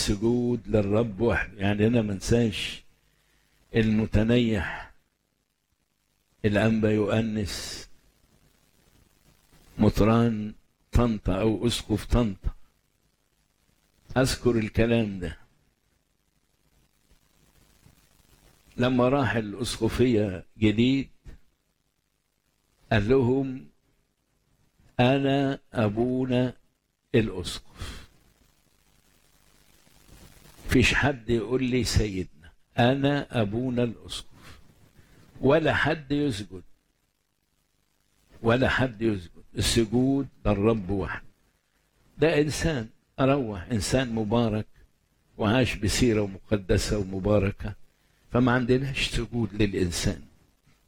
السجود للرب وحده يعني انا ما انساش المتنيح الانبا يؤنس مطران طنطا او اسقف طنطا اذكر الكلام ده لما راح الاسقفيه جديد قال لهم انا ابونا الاسقف فيش حد يقول لي سيدنا انا ابونا الاسقف ولا حد يسجد ولا حد يسجد السجود للرب وحده ده انسان اروح انسان مبارك وعاش بسيره مقدسه ومباركه فما عندناش سجود للانسان